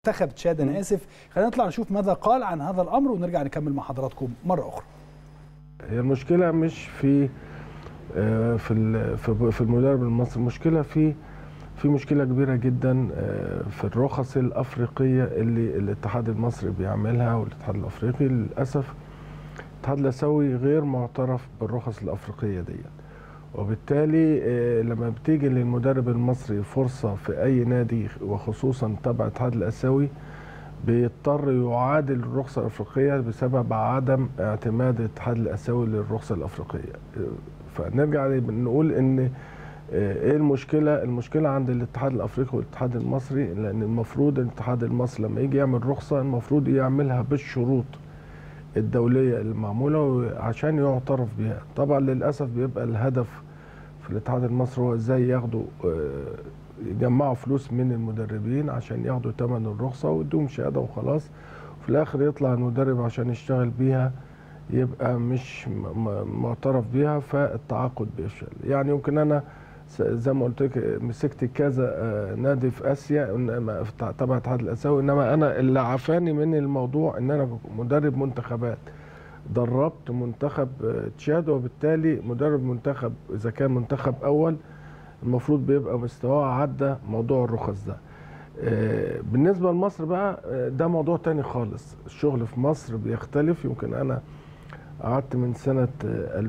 منتخب تشاد انا اسف خلينا نطلع نشوف ماذا قال عن هذا الامر ونرجع نكمل مع حضراتكم مره اخرى هي المشكله مش في آه، في ال- في في المدرب المصري المشكله في في مشكله كبيره جدا آه، في الرخص الافريقيه اللي الاتحاد المصري بيعملها والاتحاد الافريقي للاسف الاتحاد الاسيوي غير معترف بالرخص الافريقيه دي وبالتالي آه، لما بتيجي للمدرب المصري فرصه في اي نادي وخصوصا تبع الاتحاد الاسيوي بيضطر يعادل الرخصة الأفريقية بسبب عدم اعتماد الاتحاد الآسيوي للرخصة الأفريقية فنرجع نقول إن آه، إيه المشكلة؟ المشكلة عند الاتحاد الأفريقي والاتحاد المصري لأن المفروض الاتحاد المصري لما يجي يعمل رخصة المفروض يعملها بالشروط الدولية المعمولة عشان يعترف بها طبعا للأسف بيبقى الهدف في الاتحاد المصري هو ازاي ياخدوا آه، يجمعوا فلوس من المدربين عشان ياخدوا ثمن الرخصة ويدوهم شهادة وخلاص وفي الآخر يطلع المدرب عشان يشتغل بيها يبقى مش م- م- معترف بيها فالتعاقد بيفشل يعني يمكن أنا س- زي ما قلت لك مسكت كذا آه، نادي في اسيا إنما في تع- تبع الاتحاد الاسيوي انما انا اللي عفاني من الموضوع ان انا مدرب منتخبات دربت منتخب آه، تشاد وبالتالي مدرب منتخب اذا كان منتخب اول المفروض بيبقى مستواه عدى موضوع الرخص ده آه، بالنسبه لمصر بقى آه، ده موضوع تاني خالص الشغل في مصر بيختلف يمكن انا قعدت من سنه آه،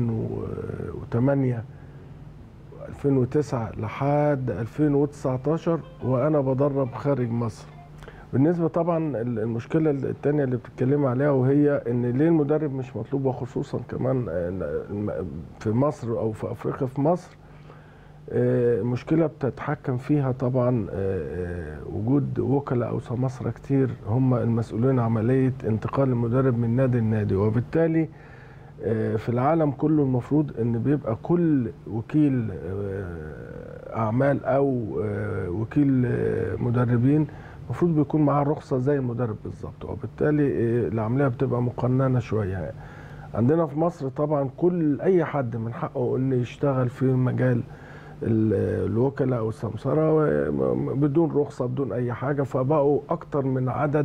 2008 2009 لحد 2019 وانا بدرب خارج مصر بالنسبه طبعا المشكله الثانيه اللي بتتكلم عليها وهي ان ليه المدرب مش مطلوب وخصوصا كمان في مصر او في افريقيا في مصر آه، مشكله بتتحكم فيها طبعا آه، وجود وكلاء او سماسره كتير هم المسؤولين عمليه انتقال المدرب من نادي لنادي وبالتالي آه، في العالم كله المفروض ان بيبقى كل وكيل آه، اعمال او آه، وكيل آه، مدربين المفروض بيكون معاه رخصه زي المدرب بالظبط وبالتالي آه، العمليه بتبقى مقننه شويه عندنا في مصر طبعا كل اي حد من حقه انه يشتغل في مجال ال- الوكلاء او السمسره و- بدون رخصه بدون اي حاجه فبقوا اكتر من عدد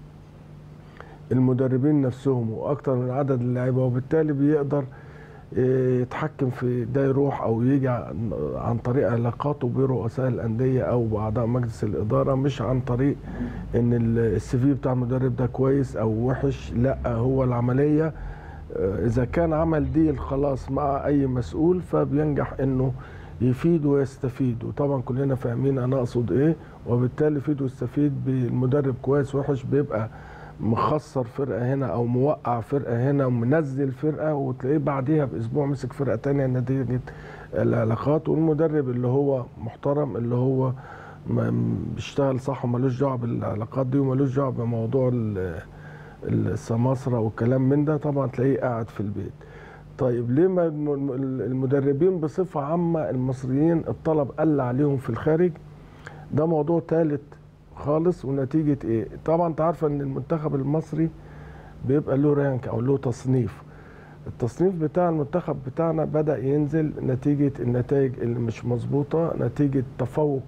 المدربين نفسهم واكتر من عدد اللعيبه وبالتالي بيقدر إيه، يتحكم في ده يروح او يجي عن عن طريق علاقاته برؤساء الانديه او باعضاء مجلس الاداره مش عن طريق ان السي في بتاع المدرب ده كويس او وحش لا هو العمليه آه، اذا كان عمل ديل خلاص مع اي مسؤول فبينجح انه يفيد ويستفيد وطبعا كلنا فاهمين انا اقصد ايه وبالتالي يفيد ويستفيد بالمدرب كويس وحش بيبقى مخسر فرقه هنا او موقع فرقه هنا ومنزل فرقه وتلاقيه بعديها باسبوع مسك فرقه تانية نتيجه العلاقات والمدرب اللي هو محترم اللي هو ما- بيشتغل صح ومالوش دعوه بالعلاقات دي ومالوش دعوه بموضوع ال- السماسره والكلام من ده طبعا تلاقيه قاعد في البيت طيب ليه ما الم- المدربين بصفه عامه المصريين الطلب قل عليهم في الخارج ده موضوع ثالث خالص ونتيجه ايه طبعا انت عارفه ان المنتخب المصري بيبقى له رانك او له تصنيف التصنيف بتاع المنتخب بتاعنا بدا ينزل نتيجه النتائج اللي مش مظبوطه نتيجه تفوق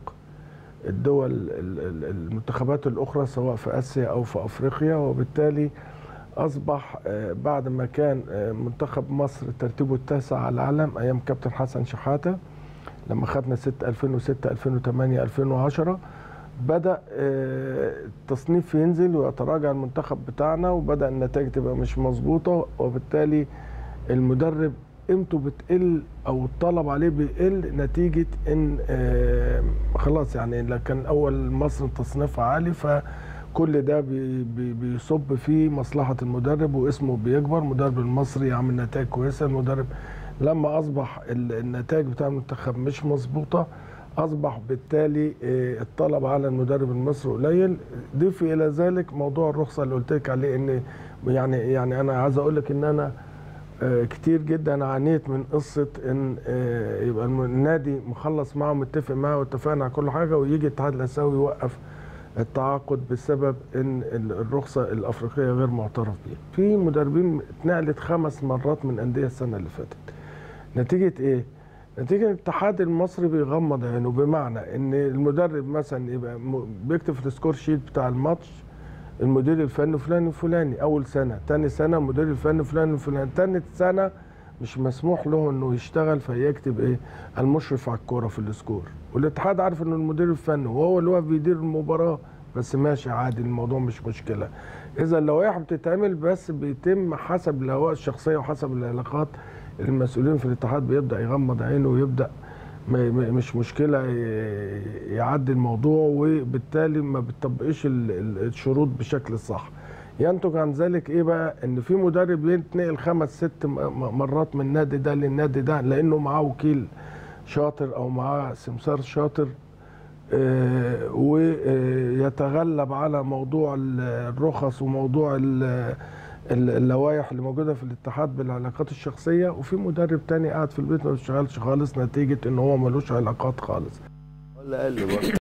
الدول ال- ال- المنتخبات الاخرى سواء في اسيا او في افريقيا وبالتالي اصبح آه، بعد ما كان آه، منتخب مصر ترتيبه التاسع على العالم ايام كابتن حسن شحاته لما خدنا 6 2006 2008 2010 بدا آه، التصنيف ينزل ويتراجع المنتخب بتاعنا وبدا النتائج تبقى مش مظبوطه وبالتالي المدرب قيمته بتقل او الطلب عليه بيقل نتيجه ان آه، خلاص يعني لو كان اول مصر تصنيفها عالي فكل ده بي- بي- بيصب في مصلحه المدرب واسمه بيكبر المدرب المصري عامل نتائج كويسه المدرب لما اصبح ال- النتائج بتاع المنتخب مش مظبوطه اصبح بالتالي آه، الطلب على المدرب المصري قليل ضيف الى ذلك موضوع الرخصه اللي قلت لك عليه ان يعني يعني انا عايز اقول لك ان انا آه، كتير جدا عانيت من قصه ان آه، يبقى الم- النادي مخلص معاه متفق معاه واتفقنا على كل حاجه ويجي الاتحاد الاسيوي يوقف التعاقد بسبب ان ال- الرخصه الافريقيه غير معترف بيها. في مدربين اتنقلت خمس مرات من انديه السنه اللي فاتت. نتيجه ايه؟ نتيجة الاتحاد المصري بيغمض عينه بمعنى ان المدرب مثلا يبقى م- بيكتب في السكور شيت بتاع الماتش المدير الفني فلان الفلاني اول سنه تاني سنه مدير الفني فلان الفلاني تاني سنه مش مسموح له انه يشتغل فيكتب ايه المشرف على الكوره في السكور والاتحاد عارف انه المدير الفني وهو اللي واقف بيدير المباراه بس ماشي عادي الموضوع مش مشكله اذا اللوائح بتتعمل بس بيتم حسب الاهواء الشخصيه وحسب العلاقات المسؤولين في الاتحاد بيبدا يغمض عينه ويبدا ما- ما- مش مشكله ي- يعدي الموضوع وبالتالي ما بتطبقش ال- ال- الشروط بشكل صح ينتج عن ذلك ايه بقى ان في مدرب يتنقل خمس ست م- م- مرات من النادي ده للنادي ده لانه معاه وكيل شاطر او معاه سمسار شاطر آه، ويتغلب على موضوع ال- الرخص وموضوع ال- ال- اللوائح اللي موجوده في الاتحاد بالعلاقات الشخصيه وفي مدرب تاني قاعد في البيت ما بيشتغلش خالص نتيجه ان هو ملوش علاقات خالص ولا اقل برضه